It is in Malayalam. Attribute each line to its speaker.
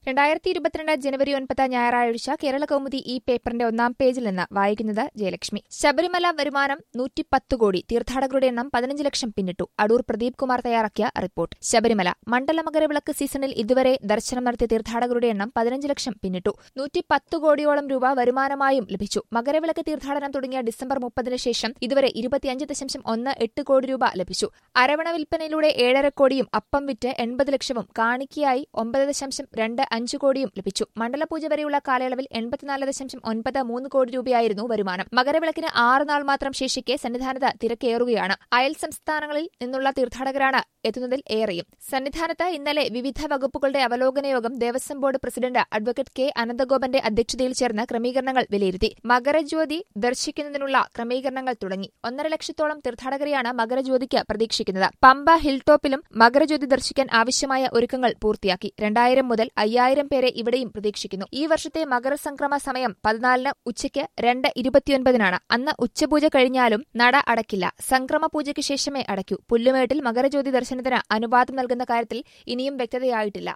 Speaker 1: രണ്ടായിരത്തി ഇരുപത്തിരണ്ട് ജനുവരി ഒൻപത് ഞായറാഴ്ച കേരള കൗമുദി ഈ പേപ്പറിന്റെ ഒന്നാം പേജിൽ നിന്ന് വായിക്കുന്നത് ജയലക്ഷ്മി ശബരിമല വരുമാനം നൂറ്റിപ്പത്ത് കോടി തീർത്ഥാടകരുടെ എണ്ണം പതിനഞ്ച് ലക്ഷം പിന്നിട്ടു അടൂർ പ്രദീപ് കുമാർ തയ്യാറാക്കിയ റിപ്പോർട്ട് ശബരിമല മണ്ഡല മകരവിളക്ക് സീസണിൽ ഇതുവരെ ദർശനം നടത്തിയ തീർത്ഥാടകരുടെ എണ്ണം പതിനഞ്ച് ലക്ഷം പിന്നിട്ടു നൂറ്റിപ്പത്ത് കോടിയോളം രൂപ വരുമാനമായും ലഭിച്ചു മകരവിളക്ക് തീർത്ഥാടനം തുടങ്ങിയ ഡിസംബർ മുപ്പതിന് ശേഷം ഇതുവരെ ഇരുപത്തിയഞ്ച് ദശാംശം ഒന്ന് എട്ട് കോടി രൂപ ലഭിച്ചു അരവണ വിൽപ്പനയിലൂടെ ഏഴര കോടിയും അപ്പം വിറ്റ് എൺപത് ലക്ഷവും കാണിക്കയായി ഒമ്പത് ദശാംശം രണ്ട് അഞ്ച് കോടിയും ലഭിച്ചു മണ്ഡലപൂജ വരെയുള്ള കാലയളവിൽ എൺപത്തിനാല് ദശാംശം ഒൻപത് മൂന്ന് കോടി രൂപയായിരുന്നു വരുമാനം മകരവിളക്കിന് ആറ് നാൾ മാത്രം ശേഷിക്കെ സന്നിധാനത്ത് തിരക്കേറുകയാണ് അയൽ സംസ്ഥാനങ്ങളിൽ നിന്നുള്ള തീർത്ഥാടകരാണ് എത്തുന്നതിൽ ഏറെയും സന്നിധാനത്ത് ഇന്നലെ വിവിധ വകുപ്പുകളുടെ അവലോകന യോഗം Devaswom board president advocate K അനന്തഗോപന്റെ അധ്യക്ഷതയിൽ ചേർന്ന് ക്രമീകരണങ്ങൾ വിലയിരുത്തി മകരജ്യോതി ദർശിക്കുന്നതിനുള്ള ക്രമീകരണങ്ങൾ തുടങ്ങി ഒന്നര ലക്ഷത്തോളം തീർത്ഥാടകരെയാണ് മകരജ്യോതിക്ക് പ്രതീക്ഷിക്കുന്നത് പമ്പ ഹിൽ ടോപ്പിലും മകരജ്യോതി ദർശിക്കാൻ ആവശ്യമായ ഒരുക്കങ്ങൾ പൂർത്തിയാക്കി രണ്ടായിരം മുതൽ അയ്യായിരം പേരെ ഇവിടെയും പ്രതീക്ഷിക്കുന്നു ഈ വർഷത്തെ മകരസംക്രമ സമയം പതിനാലിന് ഉച്ചയ്ക്ക് രണ്ട് ഇരുപത്തിയൊൻപതിനാണ് അന്ന് ഉച്ചപൂജ കഴിഞ്ഞാലും നട അടക്കില്ല സംക്രമ പൂജയ്ക്ക് ശേഷമേ അടയ്ക്കൂ പുല്ലുമേട്ടിൽ മകരജ്യോതി ദർശനത്തിന് അനുവാദം നൽകുന്ന കാര്യത്തിൽ ഇനിയും വ്യക്തതയായിട്ടില്ല